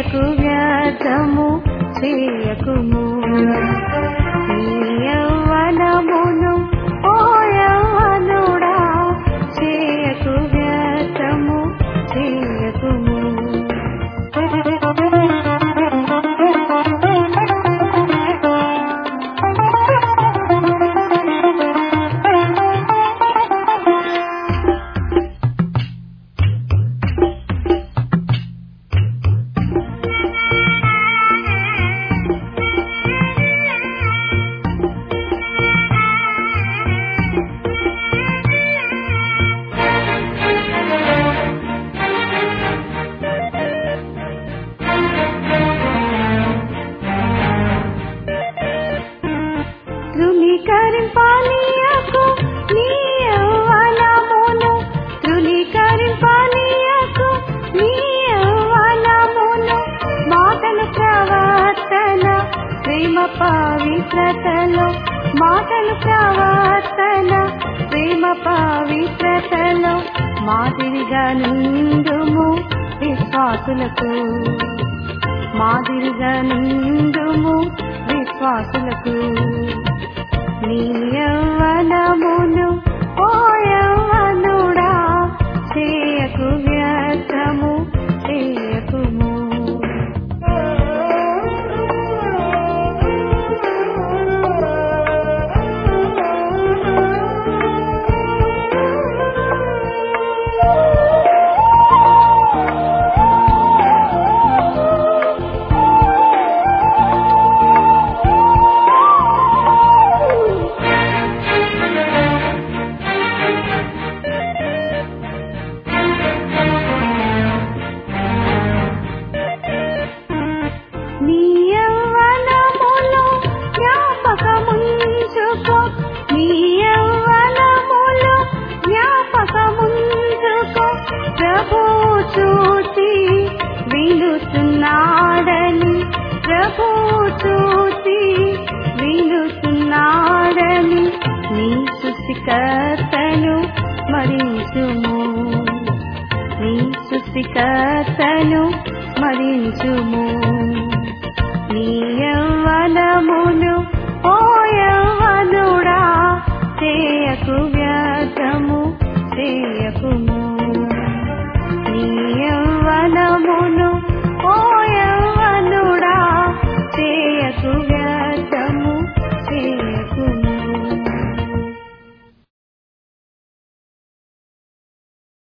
చేయకు వ్యర్థము చేయకుము నీ యవ్వనమును ఓ యవ్వనుడా చేయకు వ్యర్థము చేయకుము తృణీకరింపానీయకు నీ యవ్వనమును తృణీకరింపానీయకు నీ యవ్వనమును మాటలు ప్రవర్తన ప్రేమ పవిత్రతలో మాటలు ప్రవర్తన ప్రేమ పవిత్రతలో మాదిరిగా నుండుము విశ్వాసులకు మాదిరిగా నుండుము విశ్వాసులకు నీ యవ్వనమును ఓ యవ్వనుడా చేయకు వ్యర్థము చేయకుము నీ యవ్వనములో జ్ఞాపకముంచుకో నీ యవ్వనములో జ్ఞాపకముంచుకో ప్రభు చూసి వినుచున్నాడని ప్రభు చూసి వినుచున్నాడని నీ సృష్టికర్తను స్మరించుము నీ సృష్టికర్తను స్మరించుము నీ యవ్వనమును